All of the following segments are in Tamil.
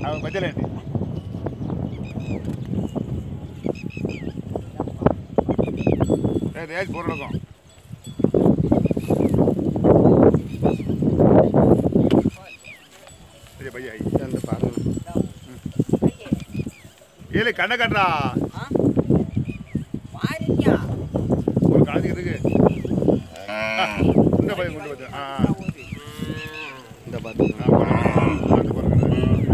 அவன் மஞ்சள் ஆண்டி ரேஜ் பொருளுக்கும் சரி பையா அந்த பாருங்க ஏழு கண்ணை கட்டுறா மாறிட்டியா ஒரு காலத்துக்கு இருக்கு ஆ, இந்த பையன் கொண்டு வந்து ஆ ஆ. இந்த பாருங்க ஆ, போடுங்க. பார்த்து போடுங்க.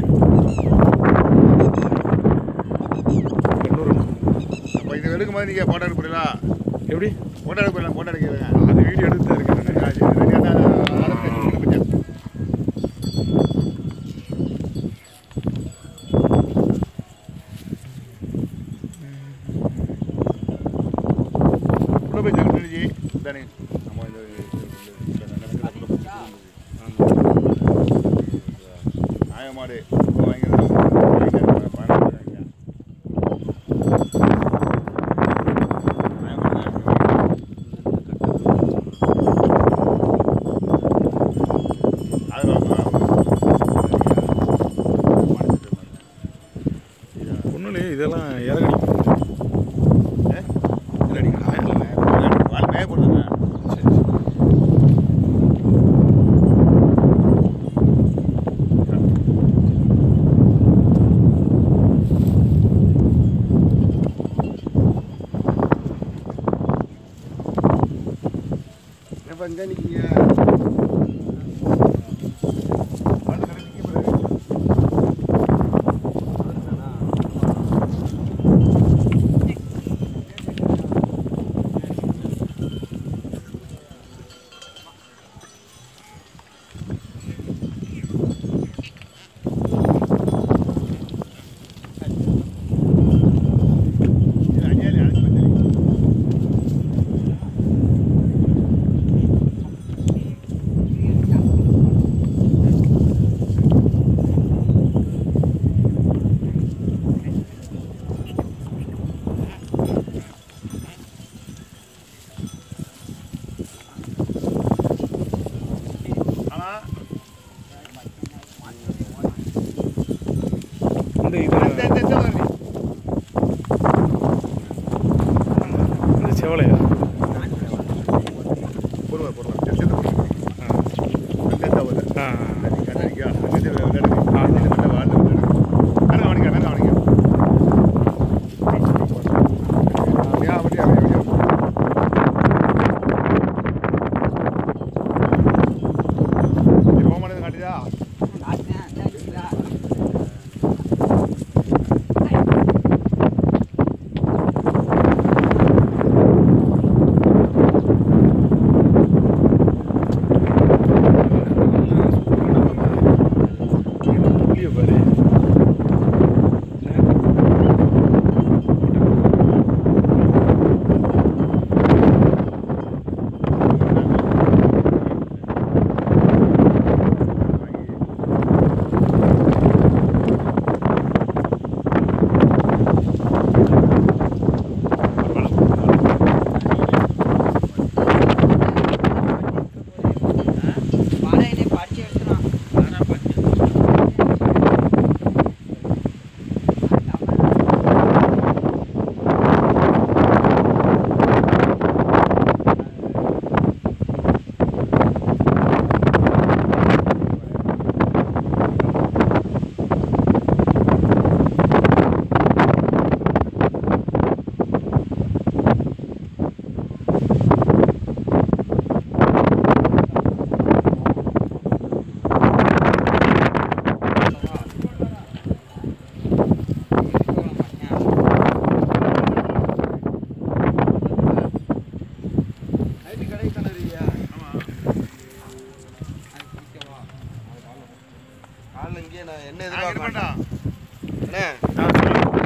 எண்ணூறு அப்போ இது எடுக்கும்போது நீங்கள் ஃபோட்டோ எடுக்க போறீங்களா எப்படி ஃபோட்டோ எடுக்க போறீங்களா ஃபோட்டோ எடுக்கிறீங்க அது வீடியோ எடுத்து தான் இருக்கேன் நான் உள்ள போய் ஜெகன்ஜி தானே நம்ம இந்த நியாயமாடு ஒன்றும் இல்லையே இதெல்லாம் இறகடிக்கும் இறகடிக்கும் ஆயிரம் மேய போடுறாங்க சரி சரி இப்போ இங்கே நிற்கிங்க ஆனால் இந்த இது இந்த செவலையா போடுவார் போடுவார் சேர்த்து போடுவார் ஆ சேர்த்து ஆகுது ஆ கண்ணாடிக்கா அங்கே விளையாடுங்க ஆ வாழ்ந்து விளையாடுங்க வேணா அவனிக்கா வேணா அவனிக்கா அப்படியா அப்படியா அப்படியா இது ஓமானது காட்டுதா புளிய பாரு பாளையனை படிச்சு எடுத்துனான் காலைல இங்கே நான் என்ன நான் இருக்க எதிர்பார்க்க மாட்டான் அண்ணே நான் சொல்லுவேன்